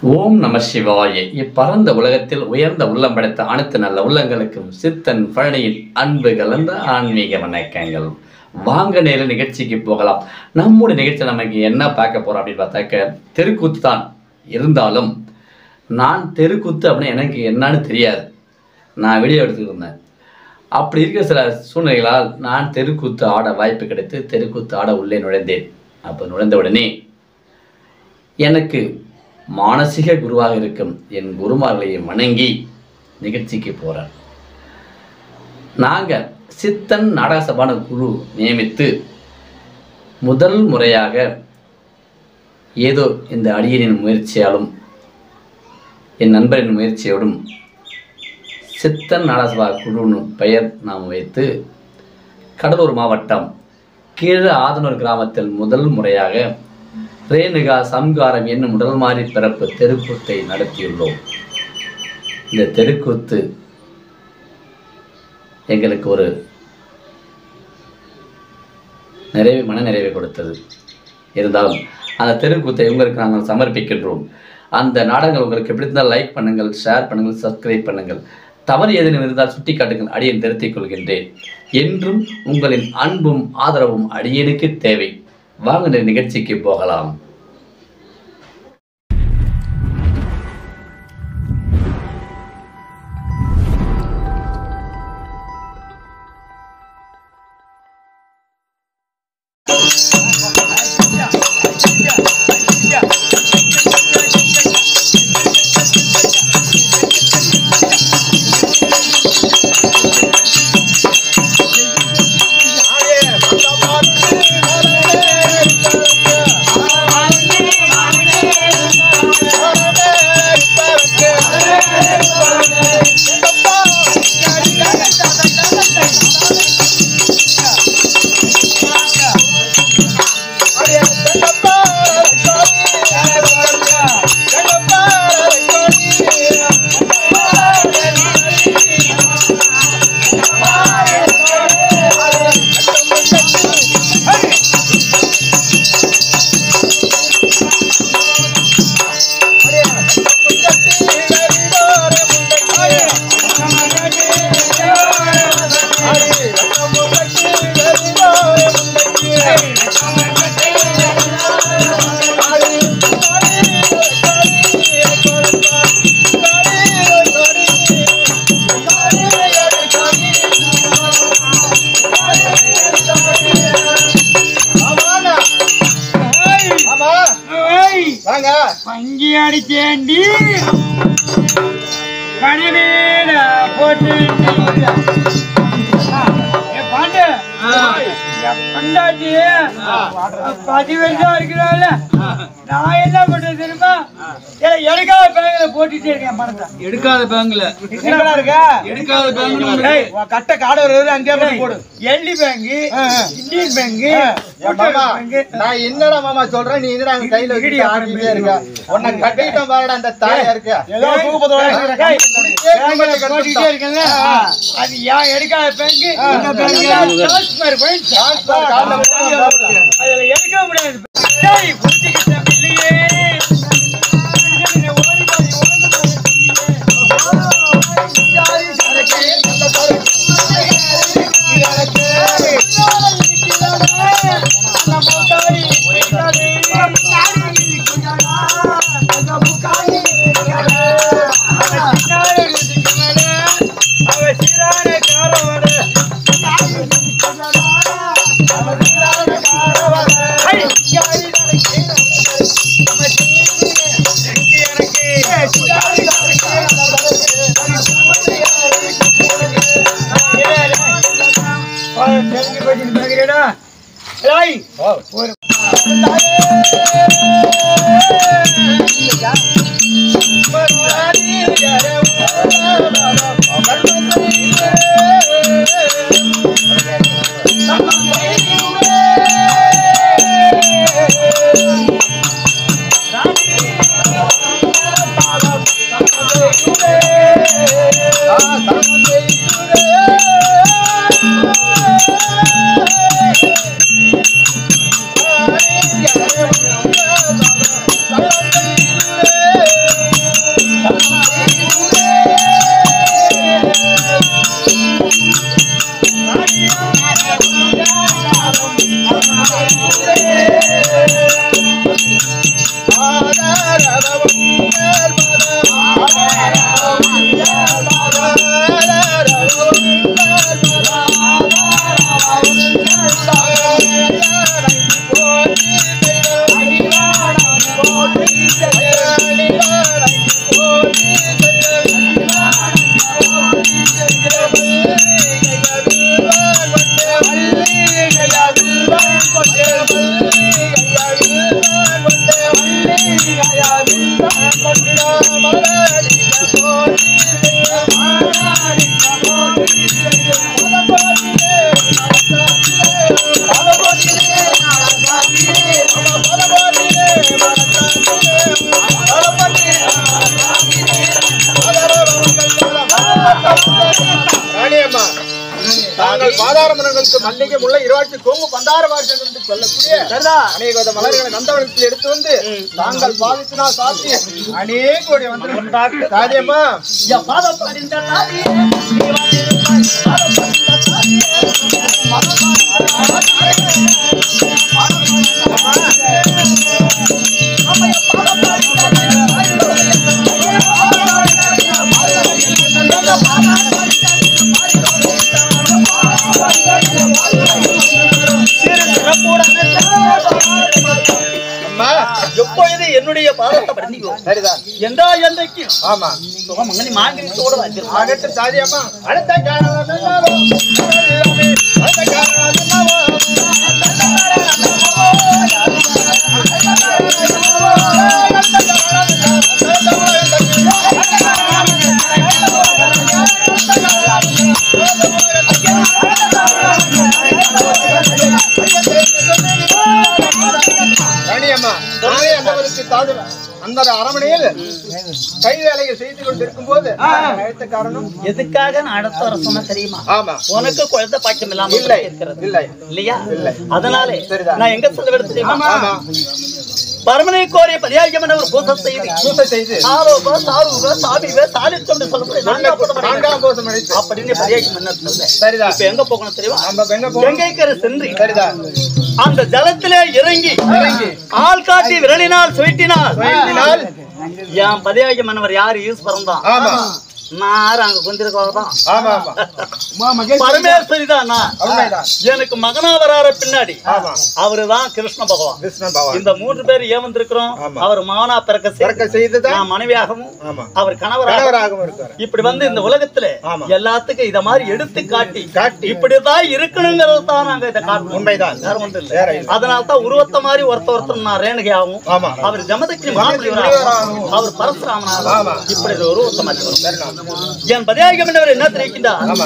ஓம் நம சிவாய இப்பரந்த உலகத்தில் உயர்ந்த உள்ளம் படைத்த அனைத்து நல்ல உள்ளங்களுக்கும் சித்தன் பழனியின் அன்பு கலந்த ஆன்மீக வணக்கங்கள் வாங்க நேர நிகழ்ச்சிக்கு போகலாம் நம்முடைய நிகழ்ச்சியில் நமக்கு என்ன பார்க்க போறோம் அப்படின்னு பார்த்தாக்க தெருக்கூத்து தான் இருந்தாலும் நான் தெருக்கூத்து அப்படின்னு எனக்கு என்னன்னு தெரியாது நான் வீடியோ எடுத்துக்கிட்டு இருந்தேன் அப்படி இருக்கிற சில சூழ்நிலைகளால் நான் தெருக்கூத்து ஆட வாய்ப்பு கிடைத்து தெருக்கூத்து ஆட உள்ளே நுழைந்தேன் அப்போ நுழைந்த உடனே எனக்கு மானசீக குருவாக இருக்கும் என் குருமார்களை வணங்கி நிகழ்ச்சிக்கு போகிறேன் நாங்கள் சித்தன் நாடகசபான குழு நியமித்து முதல் முறையாக ஏதோ இந்த அடியனின் முயற்சியாலும் என் நண்பரின் முயற்சியோடும் சித்தன் நாடகசபா குழுன்னு பெயர் நாம் வைத்து கடலூர் மாவட்டம் கீழ ஆதனூர் கிராமத்தில் முதல் முறையாக ரேணுகா சம்காரம் என்னும் உடல் மாறி பிறப்பு தெருக்கூத்தை நடத்தியுள்ளோம் இந்த தெருக்கூத்து எங்களுக்கு ஒரு நிறைவு மன நிறைவை கொடுத்தது இருந்தாலும் அந்த தெருக்கூத்தை உங்களுக்கு நாங்கள் சமர்ப்பிக்கின்றோம் அந்த நாடகங்கள் உங்களுக்கு பிடித்தால் லைக் பண்ணுங்கள் ஷேர் பண்ணுங்கள் சப்ஸ்கிரைப் பண்ணுங்கள் தவறு ஏதேனும் இருந்தால் சுட்டி காட்டுங்கள் அடியேன் திருத்திக் கொள்கின்றேன் என்றும் உங்களின் அன்பும் ஆதரவும் அடியேனுக்கு தேவை வாங்க இந்த நிகழ்ச்சிக்கு போகலாம் வாங்க பங்கி அடிச்சேண்டி கனிமேல போட்டு பாண்டு பண்டாட்டி பதி வருஷம் இருக்கிறாள் நான் என்ன பண்றது தெரியுமா ஏய், எடுக்காத பேங்கில போட்டுட்டே இருக்கேன் பணத்தை எடுக்காத பேங்க்ல எங்கடா இருக்க எடுக்காத பேங்க்ல ஏய், கட்ட காடு வருது அங்கே போய் போடு எல்டி பேங்க் இந்தியன் பேங்க் மாமா பேங்க் நான் என்னடா மாமா சொல்றேன் நீ என்னடா அங்க கையில வச்சுட்டு வீடியோ ஆடிட்டே இருக்க உன்னை கட்டிட்டோம் பாருடா அந்த தாயா இருக்க ஏதோ தூக்கத்தோட ஏய், பேங்க்ல போட்டுட்டே இருக்கேன்ல அது ஏன் எடுக்காத பேங்க் இந்த பேங்க் ட்ரான்ஸ்ஃபர் போய் Transfer கார்டுல போட்டு பாருடா. அதுல எடுக்க முடியாது டேய் புடிச்சிக்கிட்ட பிள்ளையே ஓடி போய் ஓடி தெலுங்கு பேசிட்டு பேசுறேடா ஏய் ஒரு ஆ தாங்கள் பாதாரமணங்களுக்கு மல்லிகை முல்லை இருவாட்சி கொங்கு பந்தார வாசல் என்று சொல்லக்கூடிய அநேக வித மலர்களை நந்தவனத்தில் எடுத்து வந்து தாங்கள் பாதித்தினால் சாத்தி அநேக கோடி வந்து காரியமா அம்மா எப்பொழுது என்னுடைய பாதத்தை பண்ணிக்கோ சரிதான் எந்தா என்றைக்கு ஆமா சுகமங்கனி மாங்கனித்தோடு வச்சிருக்கோம் ஆகட்டும் சாதியம்மா அடுத்த காரணம் என்னவோ? அடுத்த காரணம் என்னவோ? ராணியம்மா நானே அந்தவருக்கு தாது அந்த அரமனையில் கை வேலையை செய்து கொண்டிருக்கும் போது அழைத்த காரணம் எதுக்காக நான் அடுத்த வர சொன்ன தெரியுமா ஆமா உனக்கு குழந்தை பாக்கியம் இல்லாம இல்லை இருக்கிறது இல்லை இல்லையா இல்லை. அதனாலே சரிதான். நான் எங்க சொல்ல விட தெரியுமா ஆமா பரமனை கோரிய பரியாயம் என்ற ஒரு பூசம் செய்து பூசை செய்து சாரோப சாருப சாபிப சாலிச்சொண்டு சொல்லக்கூடிய நான்காம் பூசம் அடைந்து. நான்காம் பூசம் அழைத்து அப்படின்னு பரியாயம் என்ன சொல்ல சரிதான் இப்ப எங்க போகணும் தெரியுமா நம்ம எங்க போகணும் கங்கைக்கரை சென்று சரிதான் அந்த ஜலத்திலே இறங்கி இறங்கி ஆள் காட்டி விரலினால் சுயிட்டினால் சுழற்றினால் என் பதியாகி மன்னவர் யாரு ஈஸ்வரன் தான் ஆமா நான் அங்க குந்திருக்கவங்க தான் ஆமா ஆமா பரமேஸ்வரி தான் நான். உண்மைதான் எனக்கு மகனா வராற பின்னாடி ஆமா அவருதான் கிருஷ்ண பகவான் கிருஷ்ணன் பகவான் இந்த மூன்று பேர் ஏவந்திருக்கிறோம் ஆமா. அவர் மகனா பிறக்க செய்து, பிறக்க செய்துதான் நான் மனைவியாகவும் ஆமா அவர் கணவராக கணவராகவும் இருக்கார் இப்படி வந்து இந்த உலகத்துல ஆமா. எல்லாத்துக்கும் இத மாதிரி எடுத்து காட்டி காட்டி. இப்படிதான் இருக்கணுங்கிறது தான் நாங்க இதை காட்டணும் உண்மைதான் வேற ஒன்றும் இல்ல வேற இல்லை. அதனால தான் உருவத்த மாதிரி ஒருத்த ஒருத்தர் நான் ரேணுகையாகவும் ஆமா அவர் ஜமதக்கிரி ஜமதக்கிரி மகாபலிவராகவும் முனிவராகவும். அவர் பரசுராமனாகவும் ஆமா. இப்படி ஒரு உருவத்த மாதிரி வரும் சரிதான். என் பதியாகம் என்றவர் என்ன தெரிவிக்கின்றார் ஆமா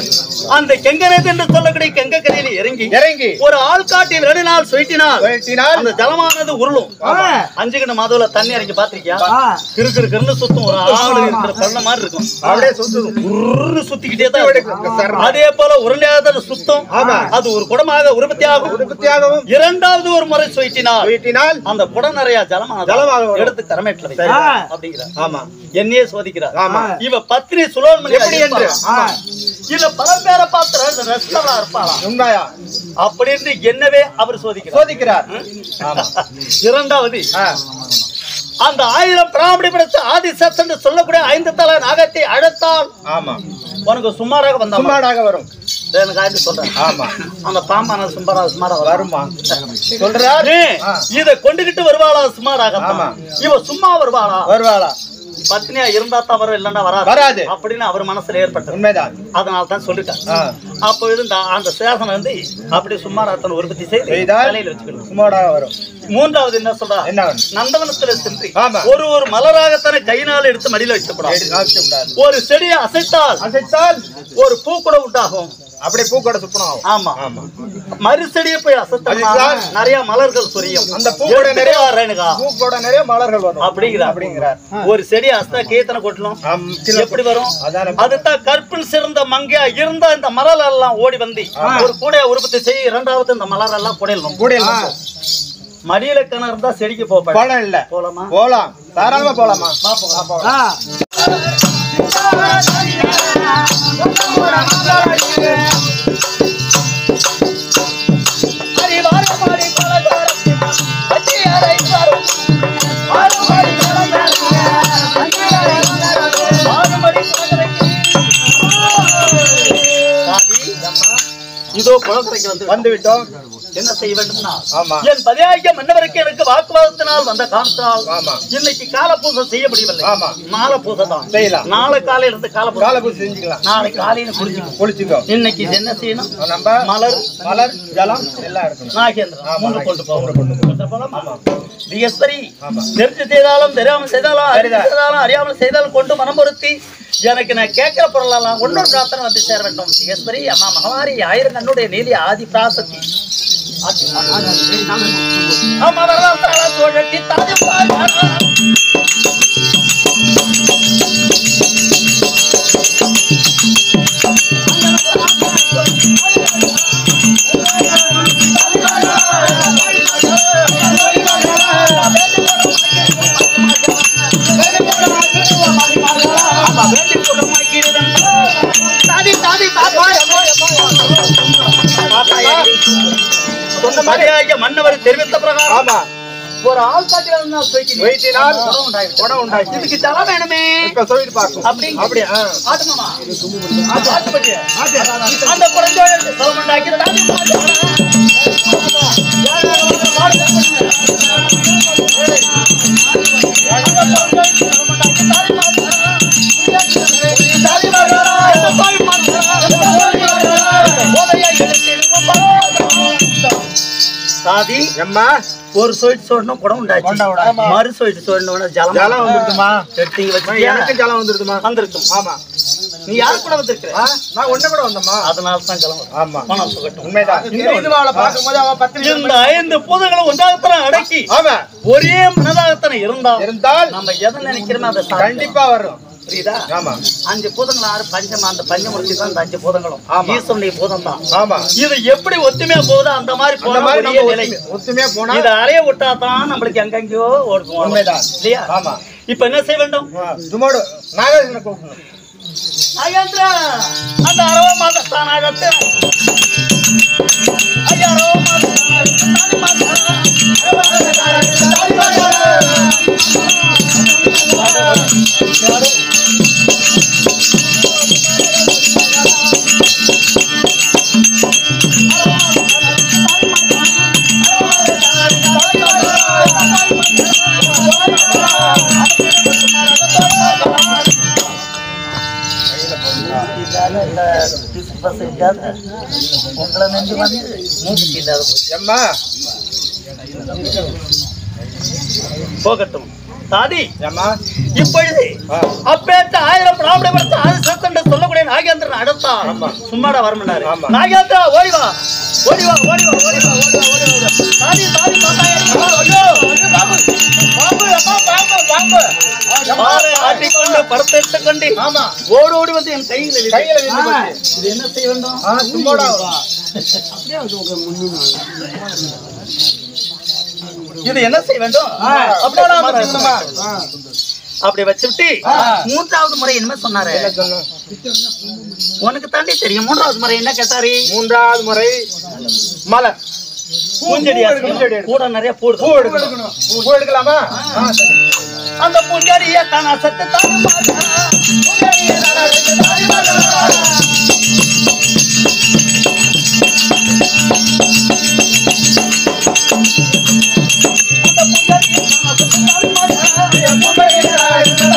அந்த கெங்கரேத் என்று சொல்லக்கூடிய கெங்கக்கரையில் இறங்கி இறங்கி ஒரு ஆள் காட்டி ரெண்டு நாள் சுயிட்டினால் சுழற்றினால் அந்த ஜலமானது உருளும் அஞ்சு கிட்ட மாதவுல தண்ணி இறங்கி பாத்திருக்கியா கிரு கிரு கிருன்னு சுத்தும் ஒரு ஆளு இருக்கிற பள்ள மாதிரி இருக்கும் அப்படியே சுத்துது உருன்னு சுத்திக்கிட்டே தான் இருக்கும். சரி. அதே போல உருண்டையாக சுத்தம் ஆமா. அது ஒரு குடமாக உற்பத்தியாகும் உற்பத்தியாகவும் இரண்டாவது ஒரு முறை சுயிட்டினால் சுழற்றினால் அந்த குடம் நிறைய ஜலமாக ஜலமாக வரும். எடுத்து தரமேட்டில் சரி. அப்படிங்கிறார் ஆமா என்னையே சோதிக்கிறார் ஆமா. இவ பத்னி சுலோன்மணி எப்படி என்று? ஆமா. இல்ல பல பேரை பார்த்து ரெஸ்டரா இருப்பாளா உண்மையா அப்படின்னு என்னவே அவர் சோதிக்கிறார் சோதிக்கிறார் ஆமா இரண்டாவது ஆ, அந்த ஆயிரம் பிராமணி படைத்த ஆதிசத் என்று சொல்லக்கூடிய ஐந்து தலை நாகத்தை அழைத்தால் ஆமா உனக்கு சுமாராக வந்த சும்மாடாக வரும் எனக்கு ஆயிரத்தி சொல்றேன் ஆமா அந்த பாம்பான சுமாரா சுமாரா வரும் வருமா சொல்றார் ஆ. இதை கொண்டுகிட்டு வருவாளா சுமாராக ஆமா. இவ சும்மா வருவாளா வருவாளா பத்னியா இருந்தா தான் வரும் இல்லன்னா வராது வராது. அப்படின்னு அவர் மனசுல ஏற்பட்டது உண்மைதான் அதனால தான் சொல்லிட்டார் ஆ, அப்ப இந்த அந்த சேசனை வந்து அப்படி சும்மாராத்தனை உற்பத்தி செய்து செய்தால் தலையில வச்சுக்கணும் சும்மாடாக வரும் மூன்றாவது என்ன சொல்றா என்ன வேணும்? நந்தவனத்துல சென்று ஆமா. ஒரு ஒரு மலராகத்தானே கையினால் எடுத்து மடியில வச்சக்கூடாது எடுத்து ஆக்க கூடாது. ஒரு செடியை அசைத்தால் அசைத்தால் ஒரு பூ கூட உண்டாகும் அப்படியே பூக்கோட சுப்பனம் ஆகும் ஆமா ஆமா மறு செடியை போய் அசைத்தா அசைத்தால் நிறைய மலர்கள் சொரியும் அந்த பூவோட எடுத்துட்டே நிறைய வர்றேனுக்கா. பூக்கோட நிறைய மலர்கள் வரும் அப்படிங்கிறார் அப்படிங்கிறார் ஒரு செடி அசைத்தா கீர்த்தனை கொட்டணும் ஆம், கிலோ- எப்படி வரும் அதான அதுதான் கற்பில் சிறந்த மங்கையா இருந்த இந்த மலர் எல்லாம் ஓடி வந்து ஒரு கூடைய உற்பத்தி செய்ய இரண்டாவது இந்த மலர் எல்லாம் கூடையில் வரும். கூடையில் வந்து. மடியில கிணறு இருந்தா செடிக்கு போப்பேன் பழம் இல்ல போலாமா போலாம் தாராளமா போலாமா இதோ குளக்கரைக்கு வந்து வந்து விட்டோம் என்ன செய்ய வேண்டும்னா ஆமா என் பதினாயிரம் மன்னவருக்கு எனக்கு வாக்குவாதத்தினால் வந்த காரணத்தினால் ஆமா இன்னைக்கு காலப்பூசை செய்ய முடியவில்லை ஆமா மாலை பூசை தான் செய்யலாம் நாளை காலையில இருந்து காலப்பூசை காலை பூசி செஞ்சுக்கலாம் நாளை காலையில குடிச்சுக்கோ குளிச்சுக்கோ இன்னைக்கு இது என்ன செய்யணும் நம்ம மலர் மலர் ஜலம் எல்லாம் இருக்கணும் நாகேந்திரன் ஆமா, மூன்று கொண்டு போகணும் கொண்டு போகலாமா? திகஸ்வரி ஆமா. தெரிஞ்சு செய்தாலும் தெரியாமல் செய்தாலும் அறிந்து சரிதான். செய்தாலும் அறியாமல் செய்தாலும் கொண்டு மனம் பொருத்தி எனக்கு நான் கேட்கிற பொருளெல்லாம் ஒன்னொரு பிரார்த்தனை வந்து சேர வேண்டும் திகஸ்வரி அம்மா மகமாரி ஆயிரம் கண்ணுடைய நீலி ஆதி பிராசத்தி அம்மா வரலாம் தாள தோழட்டி தாதி பாய் சொன்ன மாதிரியாக மன்னவர் தெரிவித்த பிரகாரம் ஆமா ஒரு ஆள் காட்டில இருந்தா தூக்கி வைத்தினால் குடம் உண்டாயிடும். குடம் உண்டாச்சு இதுக்கு தலை வேணுமே இப்ப சொல்லிட்டு பார்க்கும் அப்படி அப்படியா ஆ. ஆட்டுமாமா ஆட்டு ஆட்டு பட்டிய அந்த குழந்தையோட சலம் உண்டாக்கி தாண்டி சாதி எம்மா ஒரு சொயிட்டு சோடணும் குடம் உண்டாச்சு குடம் உண்டாச்சு. மறு சொயிட்டு சோடணும் ஜலம் ஜலம் வந்துருதுமா எடுத்தீங்க அம்மா, வச்சியா எனக்கும் ஜலம் வந்துருதுமா வந்திருக்கும் ஆமா நீ யார் கூட வந்திருக்கிற ஆ, நான் ஒண்ணு கூட வந்தம்மா அதனால தான் ஜலம் வரும். ஆமா மனம் சுகட்டும் உண்மைதான் இந்த அவளை பார்க்கும்போது அவ பத்து இந்த ஐந்து பூதங்களும் ஒன்றாகத்தனை அடக்கி ஆமா ஒரே மனதாகத்தனை இருந்தா இருந்தால் நம்ம எதை நினைக்கிறோமோ அதை சாதிக்கலாம். கண்டிப்பா வரும் புரியுதா ஆமா அஞ்சு பூதங்கள் ஆறு பஞ்சம் அந்த பஞ்சமூர்த்தி தான் இந்த அஞ்சு பூதங்களும் ஆமா. ஈஸ்வரனுடைய பூதம் தான் ஆமா இது எப்படி ஒத்துமையா போகுதோ அந்த மாதிரி அந்த போன மாதிரி ஒரே நம்ம நிலை ஒத்துமை- ஒத்துமையா போனா இத அறைய விட்டா தான் நம்மளுக்கு எங்கெங்கயோ ஓடுவோம் உண்மைதான். இல்லையா ஆமா இப்ப என்ன செய்ய வேண்டும் ஆ, சுமோடு நாகார்ஜுன கூப்பிடணும் நாகேந்திரா, அந்த அரவ மாதஸ்தானாகத்து ஐயா அரவ மாதஸ்தானாகத்து தாலி மாதா. அரவ மாதஸ்தானாகத்து தாலி மாதா. இல்லாத இந்த பிசு பசு இல்லாத உங்களை நெஞ்சு வந்து மூச்சு இல்லாத போச்சு. எம்மா போகட்டும் தாதி எம்மா இப்பொழுது ஆ. அப்பேற்ற ஆயிரம் பிராமண படுத்த ஆதிசத்தன் சொல்லக்கூடிய நாகேந்திரன் அடுத்தா சும்மாடா வரமன்னாரு ஆமா. நாகேந்திரா ஓடி வா ஓடி வா ஓடி வா ஓடி வா ஓடி வா ஓடி வா தாதி தாதி தாத்தாயே, ஐயோ ஐயோ ஐயோ, பாம்பு பாம்பு அம்மா பாம்பு பாம்பு பாறை ஆட்டிக்கொண்டு படத்தெடுத்து கொண்டு ஆமா ஓடி ஓடி வந்து என் கையில் விழுது. கையில விழுந்து ஆ, போச்சு. இது என்ன செய்ய வேண்டும் ஆ சும்மோடா வரும் இது என்ன செய்ய வேண்டும் அப்படியே அப்படியே நாம செய்யணுமா? ஆ. அப்படி வச்சுட்டு மூன்றாவது முறை என்ன சொன்னாரு என்ன சொன்னோம்? உனக்கு தாண்டி தெரியும் மூன்றாவது முறை என்ன கேட்டாரு மூன்றாவது முறை மலர் பூஞ்செடி பூஞ்செடி கூட நிறைய பூ பூடு எடுக்கணும் பூ எடுக்கலாமா ஆ, சரி. அந்த பூஞ்செடியை தானா சத்து தானா மாதா. பூஞ்செடியை தானா சத்து தானா மாதா. அந்த பூஞ்செடியை தானா சத்து தானா மாதா. பூஞ்செடியை தானா சத்து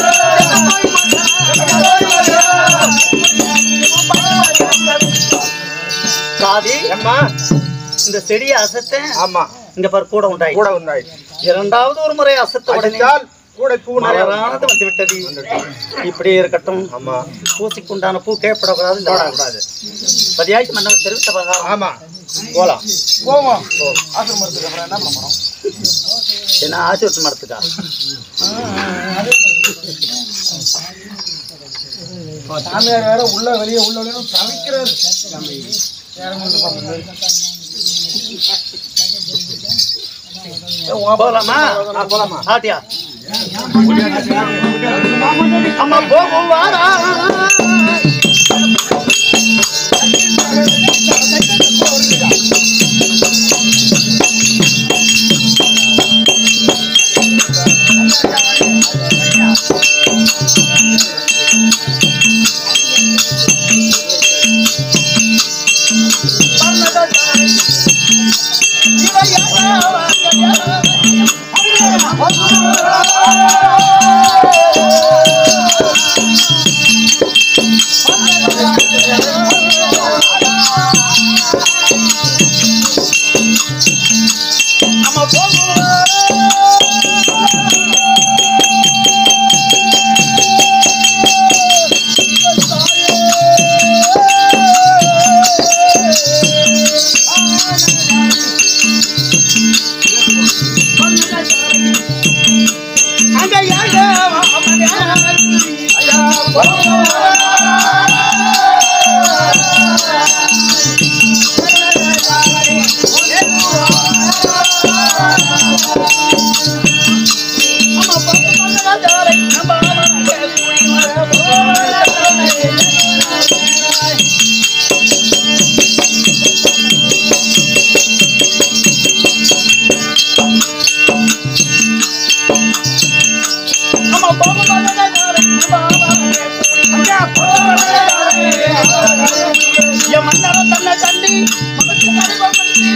தானா மாதா. காதி எம்மா இந்த செடியை அசத்தேன் ஆமா இங்க பாரு கூட உண்டாய் கூட உண்டாய் இரண்டாவது ஒரு முறை அசத்த உடனே அடித்தால் கூட பூ நிறைய மலரானது வந்து விட்டது இப்படி இருக்கட்டும் ஆமா பூசிக்குண்டான பூ கேட்படக்கூடாது இந்த போடக்கூடாது பதியாய்ச்சி மன்னர் தெரிவித்த பிரகாரம் ஆமா போலாம் போவோம் ஆசிரமத்துக்கு அப்புறம் என்ன பண்ண போறோம் என்ன ஆசிரியர் மரத்துக்கா சாமியார் வேற உள்ள வெளியே உள்ள வெளியே தவிக்கிறாரு போலாமா போலாமா ஆட்டியா அம்மா போகும் வாரா ஆ மன்னரும் தன்னை கண்டி மகத்து அறிவப்படுத்தி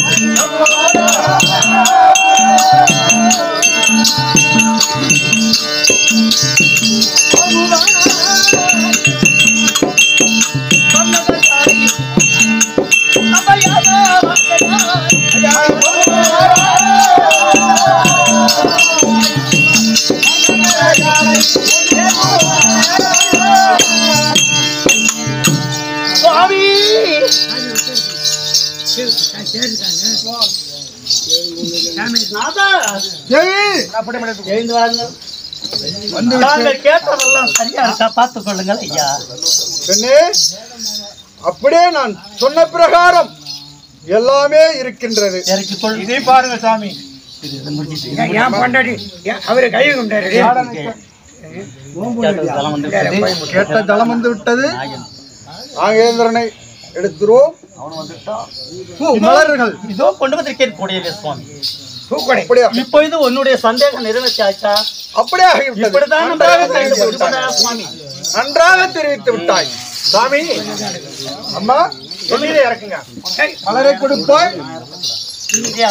சுவாமி நாதா, எழுந்து வாருங்கள். நாங்கள் கேட்டதெல்லாம் சரியா இருக்கா பார்த்துக் கொள்ளுங்கள் ஐயா பெண்ணே அப்படியே நான் சொன்ன பிரகாரம் எல்லாமே இருக்கின்றது இறக்கிக் கொள் இதை பாருங்க சாமி ஏன் பொண்டாட்டி ஏன் அவரு கை கொண்டாரு கேட்டதெல்லாம் வந்து விட்டது. கேட்ட ஜலம் வந்து விட்டது நாகேந்திரனை எடுத்துருவோம் பூ மலர்கள் இதோ கொண்டு வந்திருக்கேன் கூடிய சுவாமி பூக்கடை அப்படியே இப்பொழுது உன்னுடைய சந்தேகம் நிறைவேற்றாச்சா அப்படியே ஆகிவிட்டது இப்படிதான் நன்றாக தெரிவித்து நன்றாக விட்டாய். சுவாமி நன்றாக தெரிவித்து விட்டாய் சாமி அம்மா எண்ணிலே இறக்குங்க மலரை கொடுப்பாய் இந்தியா.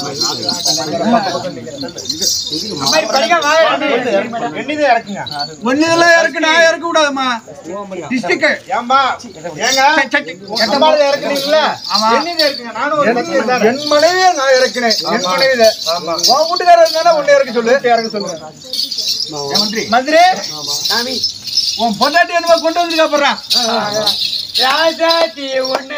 எண்ணிதே இறக்குங்க ஒன்னிதெல்லாம் இறக்கு நான் இறக்க கூடாதுமா டிஸ்ட்ரிக்ட் ஏம்மா ஏங்க எந்த மாதிரி இறக்குறீங்களா எண்ணிதே இருக்குங்க நானும் ஒரு பக்தன் தானே. என் மனைவியே நான் இறக்கினேன் என் மனைவியில உன் வீட்டுக்காரர் இருந்தானே ஒன்னு இறக்க சொல்லு இறக்க சொல்லு மந்திரி மந்திரி சாமி உன் பொண்டாட்டி என்னமோ கொண்டு வந்திருக்கா போறான் ராசாத்தி ஒண்ணு